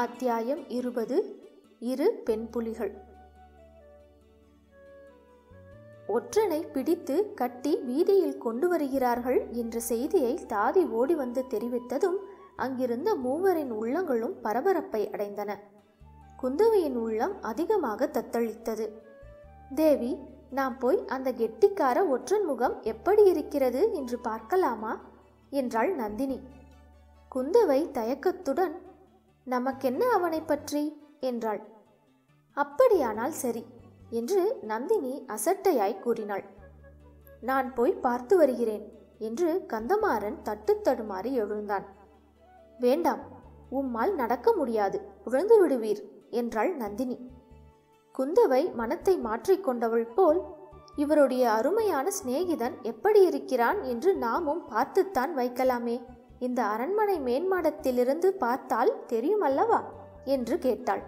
அத்தியாயம் இருபது இரு பெண் புலிகள் ஒற்றனை பிடித்து கட்டி வீதியில் கொண்டு வருகிறார்கள் என்ற செய்தியை தாதி ஓடி வந்து தெரிவித்ததும் அங்கிருந்த மூவரின் உள்ளங்களும் பரபரப்பை அடைந்தன குந்தவையின் உள்ளம் அதிகமாக தத்தளித்தது தேவி நாம் போய் அந்த கெட்டிக்கார ஒற்றன் முகம் எப்படி இருக்கிறது என்று பார்க்கலாமா என்றாள் நந்தினி குந்தவை தயக்கத்துடன் நமக்கென்ன அவனை பற்றி என்றாள் அப்படியானால் சரி என்று நந்தினி அசட்டையாய் கூறினாள் நான் போய் பார்த்து வருகிறேன் என்று கந்தமாறன் தட்டு தடுமாறி எழுந்தான் வேண்டாம் உம்மால் நடக்க முடியாது விழுந்து விடுவீர் என்றாள் நந்தினி குந்தவை மனத்தை மாற்றிக்கொண்டவள் போல் இவருடைய அருமையான சிநேகிதன் எப்படி இருக்கிறான் என்று நாமும் பார்த்துத்தான் வைக்கலாமே இந்த அரண்மனை மேன்மாடத்திலிருந்து பார்த்தால் தெரியுமல்லவா என்று கேட்டாள்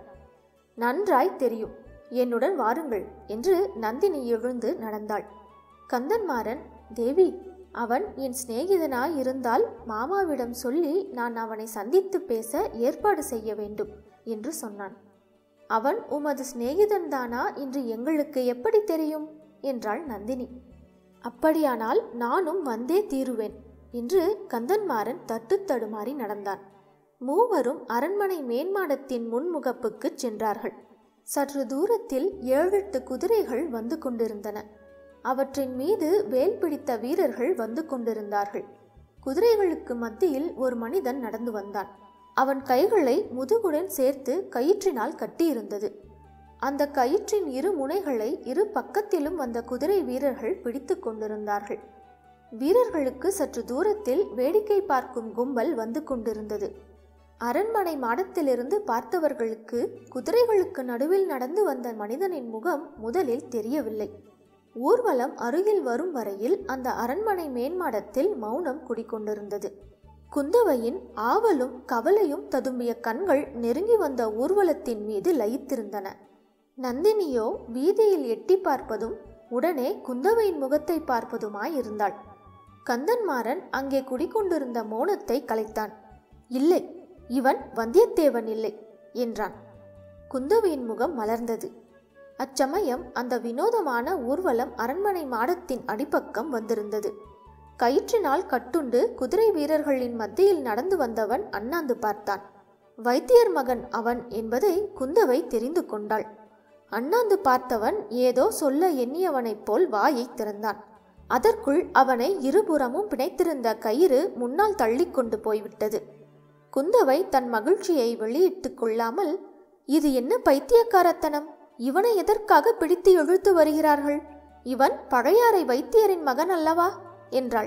நன்றாய் தெரியும் என்னுடன் வாருங்கள் என்று நந்தினி எழுந்து நடந்தாள் கந்தன்மாறன் தேவி அவன் என் சிநேகிதனாய் இருந்தால் மாமாவிடம் சொல்லி நான் அவனை சந்தித்து பேச ஏற்பாடு செய்ய வேண்டும் என்று சொன்னான் அவன் உமது சிநேகிதன்தானா என்று எங்களுக்கு எப்படி தெரியும் என்றாள் நந்தினி அப்படியானால் நானும் வந்தே தீருவேன் என்று கந்தன்மாறன் தட்டு தடுமாறி நடந்தான் மூவரும் அரண்மனை மேன்மாடத்தின் முன்முகப்புக்கு சென்றார்கள் சற்று தூரத்தில் ஏழெட்டு குதிரைகள் வந்து கொண்டிருந்தன அவற்றின் மீது வேல் பிடித்த வீரர்கள் வந்து கொண்டிருந்தார்கள் குதிரைகளுக்கு மத்தியில் ஒரு மனிதன் நடந்து வந்தான் அவன் கைகளை முதுகுடன் சேர்த்து கயிற்றினால் கட்டியிருந்தது அந்த கயிற்றின் இரு முனைகளை இரு பக்கத்திலும் வந்த குதிரை வீரர்கள் பிடித்து கொண்டிருந்தார்கள் வீரர்களுக்கு சற்று தூரத்தில் வேடிக்கை பார்க்கும் கும்பல் வந்து கொண்டிருந்தது அரண்மனை மாடத்திலிருந்து பார்த்தவர்களுக்கு குதிரைகளுக்கு நடுவில் நடந்து வந்த மனிதனின் முகம் முதலில் தெரியவில்லை ஊர்வலம் அருகில் வரும் வரையில் அந்த அரண்மனை மேன்மாடத்தில் மௌனம் குடிக்கொண்டிருந்தது குந்தவையின் ஆவலும் கவலையும் ததும்பிய கண்கள் நெருங்கி வந்த ஊர்வலத்தின் மீது லயித்திருந்தன நந்தினியோ வீதியில் எட்டி பார்ப்பதும் உடனே குந்தவையின் முகத்தை பார்ப்பதுமாயிருந்தாள் கந்தன்மாறன் அங்கே குடிக்கொண்டிருந்த மௌனத்தை கலைத்தான் இல்லை இவன் வந்தியத்தேவன் இல்லை என்றான் குந்தவையின் முகம் மலர்ந்தது அச்சமயம் அந்த வினோதமான ஊர்வலம் அரண்மனை மாடத்தின் அடிப்பக்கம் வந்திருந்தது கயிற்றினால் கட்டுண்டு குதிரை வீரர்களின் மத்தியில் நடந்து வந்தவன் அண்ணாந்து பார்த்தான் வைத்தியர் மகன் அவன் என்பதை குந்தவை தெரிந்து கொண்டாள் அண்ணாந்து பார்த்தவன் ஏதோ சொல்ல எண்ணியவனைப் போல் வாயை திறந்தான் அதற்குள் அவனை இருபுறமும் பிணைத்திருந்த கயிறு முன்னால் தள்ளி கொண்டு போய்விட்டது குந்தவை தன் மகிழ்ச்சியை வெளியிட்டுக் கொள்ளாமல் இது என்ன பைத்தியக்காரத்தனம் இவனை எதற்காக பிடித்து இழுத்து வருகிறார்கள் இவன் பழையாறை வைத்தியரின் மகன் அல்லவா என்றாள்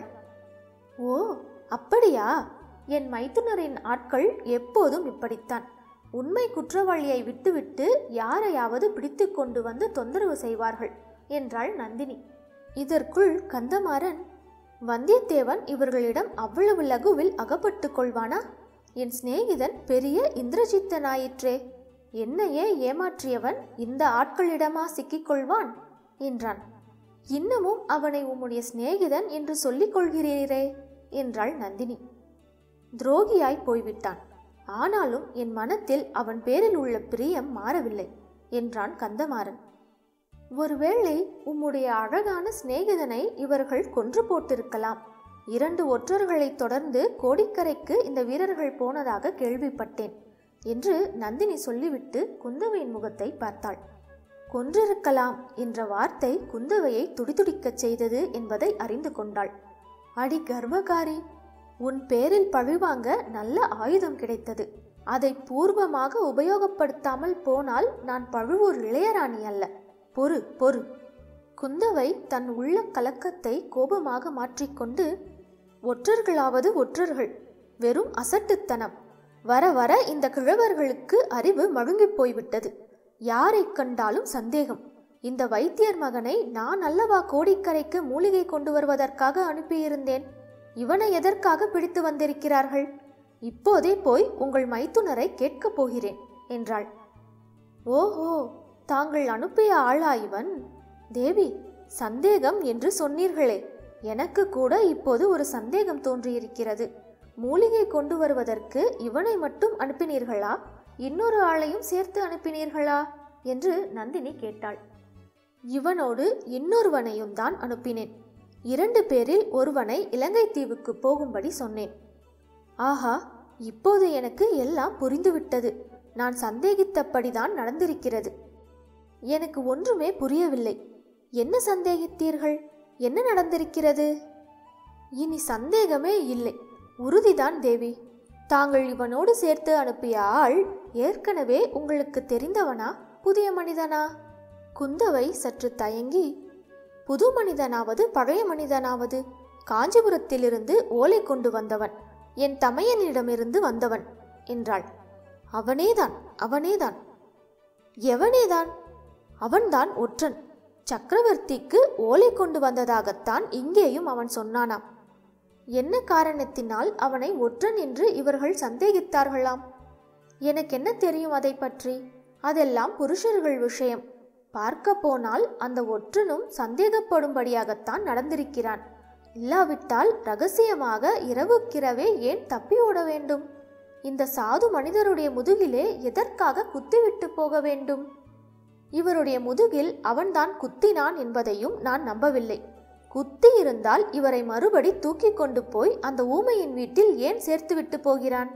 ஓ அப்படியா என் மைத்துனரின் ஆட்கள் எப்போதும் இப்படித்தான் உண்மை குற்றவாளியை விட்டுவிட்டு யாரையாவது பிடித்து கொண்டு வந்து தொந்தரவு செய்வார்கள் என்றாள் நந்தினி இதற்குள் கந்தமாறன் வந்தியத்தேவன் இவர்களிடம் அவ்வளவு லகுவில் அகப்பட்டு கொள்வானா என் சிநேகிதன் பெரிய இந்திரஜித்தனாயிற்றே என்னையே ஏமாற்றியவன் இந்த ஆட்களிடமா சிக்கிக்கொள்வான் என்றான் இன்னமும் அவனை உம்முடைய சிநேகிதன் என்று சொல்லிக் கொள்கிறீரே என்றாள் நந்தினி துரோகியாய் போய்விட்டான் ஆனாலும் என் மனத்தில் அவன் பேரில் உள்ள பிரியம் மாறவில்லை என்றான் கந்தமாறன் ஒருவேளை உம்முடைய அழகான சிநேகிதனை இவர்கள் கொன்று போட்டிருக்கலாம் இரண்டு ஒற்றர்களை தொடர்ந்து கோடிக்கரைக்கு இந்த வீரர்கள் போனதாக கேள்விப்பட்டேன் என்று நந்தினி சொல்லிவிட்டு குந்தவையின் முகத்தை பார்த்தாள் கொன்றிருக்கலாம் என்ற வார்த்தை குந்தவையை துடிதுடிக்கச் செய்தது என்பதை அறிந்து கொண்டாள் அடி கர்வகாரி உன் பேரில் பழிவாங்க நல்ல ஆயுதம் கிடைத்தது அதை பூர்வமாக உபயோகப்படுத்தாமல் போனால் நான் பழுவூர் இளையராணி அல்ல பொறு பொறு குந்தவை தன் உள்ள கலக்கத்தை கோபமாக மாற்றிக்கொண்டு ஒற்றர்களாவது ஒற்றர்கள் வெறும் அசட்டுத்தனம் வர வர இந்த கிழவர்களுக்கு அறிவு மழுங்கிப் போய்விட்டது யாரை கண்டாலும் சந்தேகம் இந்த வைத்தியர் மகனை நான் அல்லவா கோடிக்கரைக்கு மூலிகை கொண்டு வருவதற்காக அனுப்பியிருந்தேன் இவனை எதற்காக பிடித்து வந்திருக்கிறார்கள் இப்போதே போய் உங்கள் மைத்துனரை கேட்கப் போகிறேன் என்றாள் ஓஹோ தாங்கள் அனுப்பிய ஆளா இவன் தேவி சந்தேகம் என்று சொன்னீர்களே எனக்கு கூட இப்போது ஒரு சந்தேகம் தோன்றியிருக்கிறது மூலிகை கொண்டு வருவதற்கு இவனை மட்டும் அனுப்பினீர்களா இன்னொரு ஆளையும் சேர்த்து அனுப்பினீர்களா என்று நந்தினி கேட்டாள் இவனோடு இன்னொருவனையும் தான் அனுப்பினேன் இரண்டு பேரில் ஒருவனை இலங்கை தீவுக்கு போகும்படி சொன்னேன் ஆஹா இப்போது எனக்கு எல்லாம் புரிந்துவிட்டது நான் சந்தேகித்தபடிதான் நடந்திருக்கிறது எனக்கு ஒன்றுமே புரியவில்லை என்ன சந்தேகித்தீர்கள் என்ன நடந்திருக்கிறது இனி சந்தேகமே இல்லை உறுதிதான் தேவி தாங்கள் இவனோடு சேர்த்து அனுப்பிய ஆள் ஏற்கனவே உங்களுக்கு தெரிந்தவனா புதிய மனிதனா குந்தவை சற்று தயங்கி புது மனிதனாவது பழைய மனிதனாவது காஞ்சிபுரத்திலிருந்து ஓலை கொண்டு வந்தவன் என் தமையனிடமிருந்து வந்தவன் என்றாள் அவனேதான் அவனேதான் எவனேதான் அவன்தான் ஒற்றன் சக்கரவர்த்திக்கு ஓலை கொண்டு வந்ததாகத்தான் இங்கேயும் அவன் சொன்னானாம் என்ன காரணத்தினால் அவனை ஒற்றன் என்று இவர்கள் சந்தேகித்தார்களாம் எனக்கென்ன தெரியும் அதை பற்றி அதெல்லாம் புருஷர்கள் விஷயம் பார்க்க போனால் அந்த ஒற்றனும் சந்தேகப்படும்படியாகத்தான் நடந்திருக்கிறான் இல்லாவிட்டால் ரகசியமாக இரவுக்கிரவே ஏன் தப்பி ஓட வேண்டும் இந்த சாது மனிதருடைய முதுகிலே எதற்காக குத்திவிட்டு போக வேண்டும் இவருடைய முதுகில் அவன்தான் குத்தினான் என்பதையும் நான் நம்பவில்லை குத்தி இருந்தால் இவரை மறுபடி தூக்கி கொண்டு போய் அந்த ஊமையின் வீட்டில் ஏன் சேர்த்துவிட்டு போகிறான்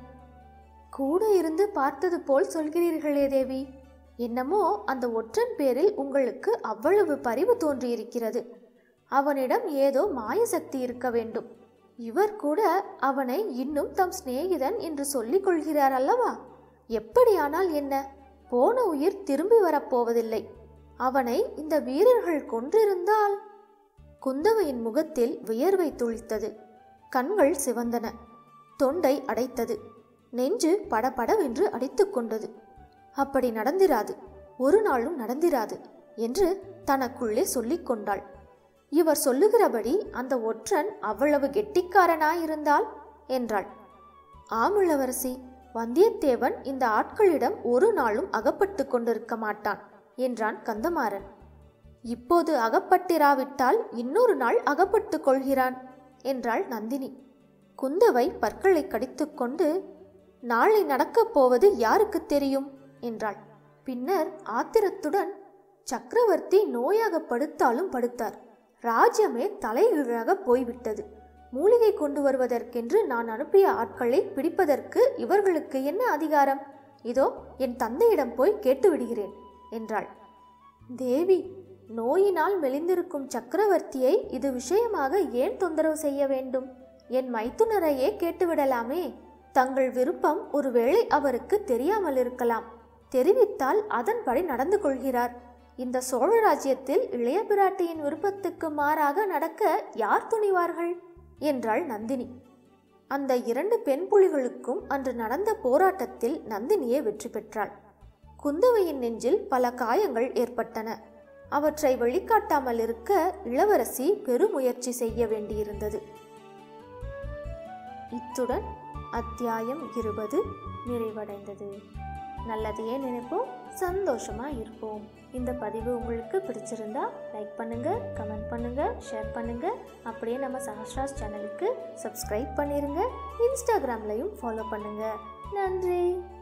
கூட இருந்து பார்த்தது போல் சொல்கிறீர்களே தேவி என்னமோ அந்த ஒற்றன் பேரில் உங்களுக்கு அவ்வளவு பரிவு தோன்றியிருக்கிறது அவனிடம் ஏதோ மாயசக்தி இருக்க வேண்டும் இவர் கூட அவனை இன்னும் தம் சிநேகிதன் என்று சொல்லிக் கொள்கிறார் அல்லவா எப்படியானால் என்ன போன உயிர் திரும்பி வரப்போவதில்லை அவனை இந்த வீரர்கள் கொன்றிருந்தால் குந்தவையின் முகத்தில் வியர்வை துளித்தது கண்கள் சிவந்தன தொண்டை அடைத்தது நெஞ்சு படபடவென்று அடித்துக்கொண்டது அப்படி நடந்திராது ஒரு நாளும் நடந்திராது என்று தனக்குள்ளே சொல்லிக் கொண்டாள் இவர் சொல்லுகிறபடி அந்த ஒற்றன் அவ்வளவு கெட்டிக்காரனாயிருந்தால் என்றாள் ஆமிளவரசி வந்தியத்தேவன் இந்த ஆட்களிடம் ஒரு நாளும் அகப்பட்டு கொண்டிருக்க மாட்டான் என்றான் கந்தமாறன் இப்போது அகப்பட்டிராவிட்டால் இன்னொரு நாள் அகப்பட்டு கொள்கிறான் என்றாள் நந்தினி குந்தவை பற்களை கடித்துக்கொண்டு நாளை நடக்கப் போவது யாருக்கு தெரியும் என்றாள் பின்னர் ஆத்திரத்துடன் சக்கரவர்த்தி நோயாக படுத்தாலும் படுத்தார் ராஜ்யமே தலைகீழாக போய்விட்டது மூலிகை கொண்டு வருவதற்கென்று நான் அனுப்பிய ஆட்களை பிடிப்பதற்கு இவர்களுக்கு என்ன அதிகாரம் இதோ என் தந்தையிடம் போய் கேட்டு விடுகிறேன் என்றாள் தேவி நோயினால் மெலிந்திருக்கும் சக்கரவர்த்தியை இது விஷயமாக ஏன் தொந்தரவு செய்ய வேண்டும் என் மைத்துனரையே கேட்டுவிடலாமே தங்கள் விருப்பம் ஒருவேளை அவருக்கு தெரியாமல் இருக்கலாம் தெரிவித்தால் அதன்படி நடந்து கொள்கிறார் இந்த சோழ ராஜ்யத்தில் இளைய பிராட்டியின் விருப்பத்துக்கு மாறாக நடக்க யார் துணிவார்கள் என்றாள் நந்தினி அந்த இரண்டு பெண் புலிகளுக்கும் அன்று நடந்த போராட்டத்தில் நந்தினியே வெற்றி பெற்றாள் குந்தவையின் நெஞ்சில் பல காயங்கள் ஏற்பட்டன அவற்றை வெளிக்காட்டாமல் இருக்க இளவரசி பெருமுயற்சி செய்ய வேண்டியிருந்தது இத்துடன் அத்தியாயம் இருபது நிறைவடைந்தது நல்லதையே நினைப்போம் சந்தோஷமா இருப்போம் இந்த பதிவு உங்களுக்கு பிடிச்சிருந்தா லைக் பண்ணுங்க கமெண்ட் பண்ணுங்க ஷேர் பண்ணுங்க அப்படியே நம்ம சஹஸ்ராஸ் சேனலுக்கு சப்ஸ்கிரைப் பண்ணிருங்க இன்ஸ்டாகிராம்லையும் ஃபாலோ பண்ணுங்க நன்றி